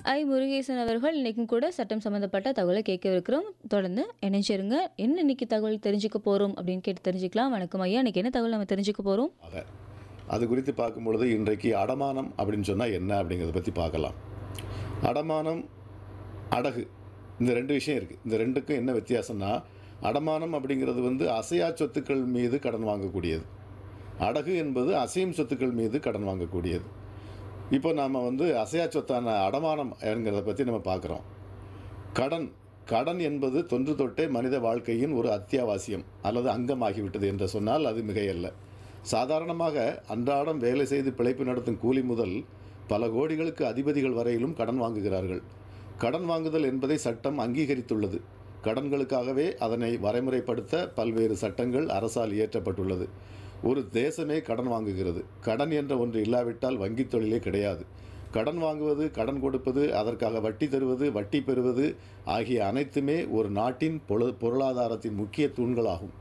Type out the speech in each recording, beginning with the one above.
ஐ முருகேசன் அவர்கள் இன்னைக்கும் கூட சட்டம் சம்மந்தப்பட்ட தகவலை கேட்கவிருக்கிறோம் தொடர்ந்து இணைஞ்சிருங்க என்ன இன்னைக்கு தகவல் தெரிஞ்சுக்க போகிறோம் அப்படின்னு கேட்டு தெரிஞ்சுக்கலாம் வணக்கம் ஐயா இன்னைக்கு என்ன தகவல் நம்ம தெரிஞ்சுக்க போகிறோம் ஆக அது குறித்து பார்க்கும் பொழுது இன்றைக்கு அடமானம் அப்படின்னு சொன்னால் என்ன அப்படிங்கிறத பற்றி பார்க்கலாம் அடமானம் அடகு இந்த ரெண்டு விஷயம் இருக்குது இந்த ரெண்டுக்கும் என்ன வித்தியாசம்னா அடமானம் அப்படிங்கிறது வந்து அசையா சொத்துக்கள் மீது கடன் வாங்கக்கூடியது அடகு என்பது அசையும் சொத்துக்கள் மீது கடன் வாங்கக்கூடியது இப்போ நாம் வந்து அசையா சொத்தான அடமானம் என்கிறத பற்றி நம்ம பார்க்குறோம் கடன் கடன் என்பது தொன்று தொட்டே மனித வாழ்க்கையின் ஒரு அத்தியாவசியம் அல்லது அங்கமாகிவிட்டது என்று சொன்னால் அது மிகையல்ல சாதாரணமாக அன்றாடம் வேலை செய்து பிழைப்பு நடத்தும் கூலி முதல் பல கோடிகளுக்கு அதிபதிகள் வரையிலும் கடன் வாங்குகிறார்கள் கடன் வாங்குதல் என்பதை சட்டம் அங்கீகரித்துள்ளது கடன்களுக்காகவே அதனை வரைமுறைப்படுத்த பல்வேறு சட்டங்கள் அரசால் இயற்றப்பட்டுள்ளது ஒரு தேசமே கடன் வாங்குகிறது கடன் என்ற ஒன்று இல்லாவிட்டால் வங்கித் தொழிலே கிடையாது கடன் வாங்குவது கடன் கொடுப்பது அதற்காக வட்டி தருவது வட்டி பெறுவது ஆகிய அனைத்துமே ஒரு நாட்டின் பொரு பொருளாதாரத்தின் முக்கிய தூண்களாகும்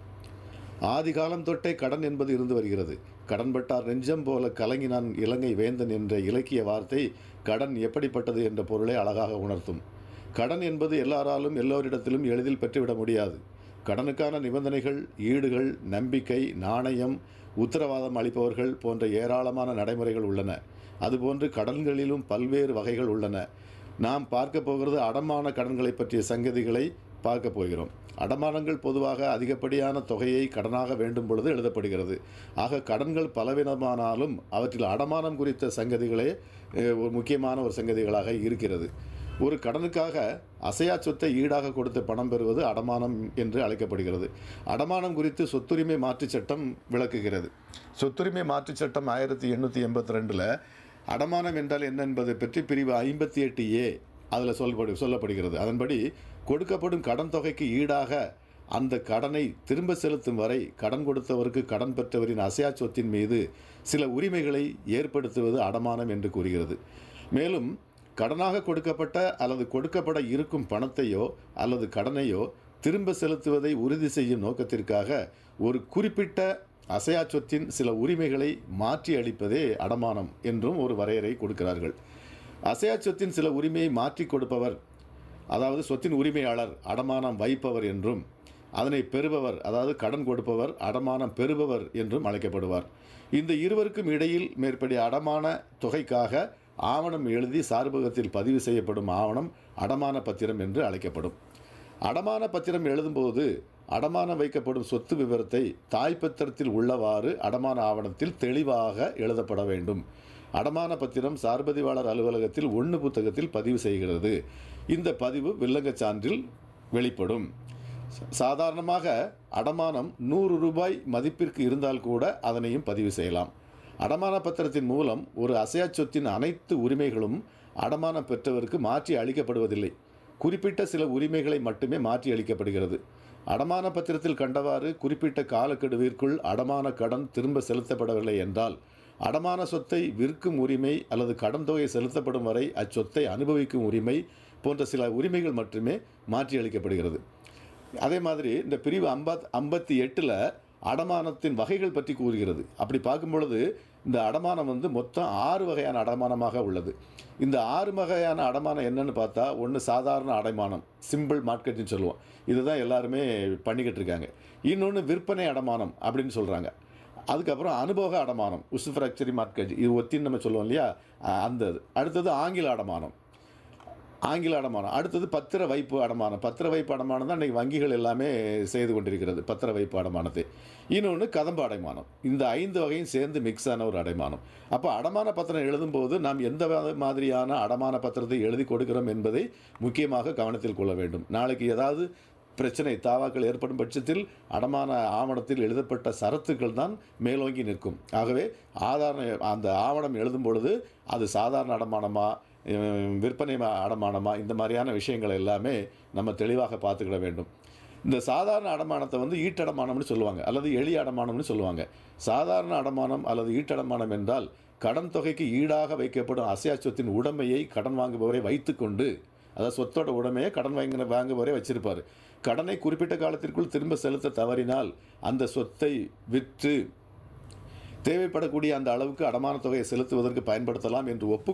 ஆதிகாலம் தொட்டே கடன் என்பது இருந்து வருகிறது கடன்பட்டார் நெஞ்சம் போல கலங்கினான் இலங்கை வேந்தன் என்ற இலக்கிய வார்த்தை கடன் எப்படிப்பட்டது என்ற பொருளை அழகாக உணர்த்தும் கடன் என்பது எல்லாராலும் எல்லோரிடத்திலும் எளிதில் பெற்றுவிட முடியாது கடனுக்கான நிபந்தனைகள் ஈடுகள் நம்பிக்கை நாணயம் உத்தரவாதம் அளிப்பவர்கள் போன்ற ஏராளமான நடைமுறைகள் உள்ளன அதுபோன்று கடன்களிலும் பல்வேறு வகைகள் உள்ளன நாம் பார்க்க போகிறது அடமான கடன்களை பற்றிய சங்கதிகளை பார்க்க போகிறோம் அடமானங்கள் பொதுவாக அதிகப்படியான தொகையை கடனாக வேண்டும் பொழுது எழுதப்படுகிறது ஆக கடன்கள் பலவிதமானாலும் அவற்றில் அடமானம் குறித்த சங்கதிகளே அஹ், ஒரு முக்கியமான ஒரு சங்கதிகளாக இருக்கிறது ஒரு கடனுக்காக அசையா சொத்தை ஈடாக கொடுத்து பணம் பெறுவது அடமானம் என்று அழைக்கப்படுகிறது அடமானம் குறித்து சொத்துரிமை மாற்றுச் சட்டம் விளக்குகிறது சொத்துரிமை மாற்றுச் சட்டம் ஆயிரத்தி எண்ணூற்றி எண்பத்தி ரெண்டில் அடமானம் என்றால் என்ன என்பதை பற்றி பிரிவு ஐம்பத்தி எட்டு ஏ அதில் சொல்லப்படு சொல்லப்படுகிறது அதன்படி கொடுக்கப்படும் கடன் தொகைக்கு ஈடாக அந்த கடனை திரும்ப செலுத்தும் வரை கடன் கொடுத்தவருக்கு கடன் பெற்றவரின் அசையா சொத்தின் மீது சில உரிமைகளை ஏற்படுத்துவது அடமானம் என்று கூறுகிறது மேலும் கடனாக கொடுக்கப்பட்ட அல்லது கொடுக்கப்பட இருக்கும் பணத்தையோ அல்லது கடனையோ திரும்ப செலுத்துவதை உறுதி செய்யும் நோக்கத்திற்காக ஒரு குறிப்பிட்ட அசையா சொத்தின் சில உரிமைகளை மாற்றி அளிப்பதே அடமானம் என்றும் ஒரு வரையறை கொடுக்கிறார்கள் அசையா சொத்தின் சில உரிமையை மாற்றி கொடுப்பவர் அதாவது சொத்தின் உரிமையாளர் அடமானம் வைப்பவர் என்றும் அதனை பெறுபவர் அதாவது கடன் கொடுப்பவர் அடமானம் பெறுபவர் என்றும் அழைக்கப்படுவார் இந்த இருவருக்கும் இடையில் மேற்படி அடமான தொகைக்காக ஆவணம் எழுதி சார்பகத்தில் பதிவு செய்யப்படும் ஆவணம் அடமான பத்திரம் என்று அழைக்கப்படும் அடமான பத்திரம் எழுதும்போது அடமானம் வைக்கப்படும் சொத்து விவரத்தை தாய்ப்பத்திரத்தில் உள்ளவாறு அடமான ஆவணத்தில் தெளிவாக எழுதப்பட வேண்டும் அடமான பத்திரம் சார்பதிவாளர் அலுவலகத்தில் ஒன்று புத்தகத்தில் பதிவு செய்கிறது இந்த பதிவு வில்லங்கச் சான்றில் வெளிப்படும் ச- சாதாரணமாக அடமானம் நூறு ரூபாய் மதிப்பிற்கு இருந்தால் கூட அதனையும் பதிவு செய்யலாம் அடமான பத்திரத்தின் மூலம் ஒரு அசையா சொத்தின் அனைத்து உரிமைகளும் அடமானம் பெற்றவருக்கு மாற்றி அளிக்கப்படுவதில்லை குறிப்பிட்ட சில உரிமைகளை மட்டுமே மாற்றி அளிக்கப்படுகிறது அடமான பத்திரத்தில் கண்டவாறு குறிப்பிட்ட காலக்கெடுவிற்குள் அடமான கடன் திரும்ப செலுத்தப்படவில்லை என்றால் அடமான சொத்தை விற்கும் உரிமை அல்லது கடன் தொகை செலுத்தப்படும் வரை அச்சொத்தை அனுபவிக்கும் உரிமை போன்ற சில உரிமைகள் மட்டுமே மாற்றி அளிக்கப்படுகிறது அதே மாதிரி இந்த பிரிவு ஐம்பத் ஐம்பத்தி எட்டில் அடமானத்தின் வகைகள் பற்றி கூறுகிறது அப்படி பார்க்கும் பொழுது இந்த அடமானம் வந்து மொத்தம் ஆறு வகையான அடமானமாக உள்ளது இந்த ஆறு வகையான அடமானம் என்னன்னு பார்த்தா ஒன்று சாதாரண அடமானம் சிம்பிள் மார்க்கெட்னு சொல்லுவோம் இதுதான் எல்லாருமே பண்ணிக்கிட்டு இருக்காங்க இன்னொன்று விற்பனை அடமானம் அப்படின்னு சொல்கிறாங்க அதுக்கப்புறம் அனுபவ அடமானம் உசுஃப்ராக்சரி மார்க்கெட் இது ஒத்தின்னு நம்ம சொல்லுவோம் இல்லையா அஹ் அந்த இது. அடுத்தது ஆங்கில அடமானம் ஆங்கில அடமானம் அடுத்தது பத்திர வைப்பு அடமானம் பத்திர வைப்பு அடமானம் தான் இன்றைக்கி வங்கிகள் எல்லாமே செய்து கொண்டிருக்கிறது பத்திர வைப்பு அடமானத்தை இன்னொன்று கதம்பு அடைமானம் இந்த ஐந்து வகையும் சேர்ந்து மிக்ஸ் ஆன ஒரு அடைமானம் அப்போ அடமான பத்திரம் எழுதும்போது நாம் எந்த வ- மாதிரியான அடமான பத்திரத்தை எழுதி கொடுக்கிறோம் என்பதை முக்கியமாக கவனத்தில் கொள்ள வேண்டும் நாளைக்கு ஏதாவது பிரச்சனை தாவாக்கள் ஏற்படும் பட்சத்தில் அடமான ஆவணத்தில் எழுதப்பட்ட சரத்துக்கள் தான் மேலோங்கி நிற்கும் ஆகவே ஆதார அந்த ஆவணம் எழுதும் பொழுது அது சாதாரண அடமானமா அஹ் விற்பனை ம- அடமானமா இந்த மாதிரியான விஷயங்கள் எல்லாமே நம்ம தெளிவாக பார்த்துக்கிட வேண்டும் இந்த சாதாரண அடமானத்தை வந்து ஈட்டடமானம்னு சொல்லுவாங்க அல்லது எளிய அடமானம்னு சொல்லுவாங்க சாதாரண அடமானம் அல்லது ஈட்டடமானம் என்றால் கடன் தொகைக்கு ஈடாக வைக்கப்படும் அசையா சொத்தின் உடைமையை கடன் வாங்குபவரை வைத்துக்கொண்டு அதாவது சொத்தோட உடைமையை கடன் வாங்கின வாங்குபவரே வச்சிருப்பார் கடனை குறிப்பிட்ட காலத்திற்குள் திரும்ப செலுத்த தவறினால் அந்த சொத்தை விற்று தேவைப்படக்கூடிய அந்த அளவுக்கு அடமான தொகையை செலுத்துவதற்கு பயன்படுத்தலாம் என்று ஒப்பு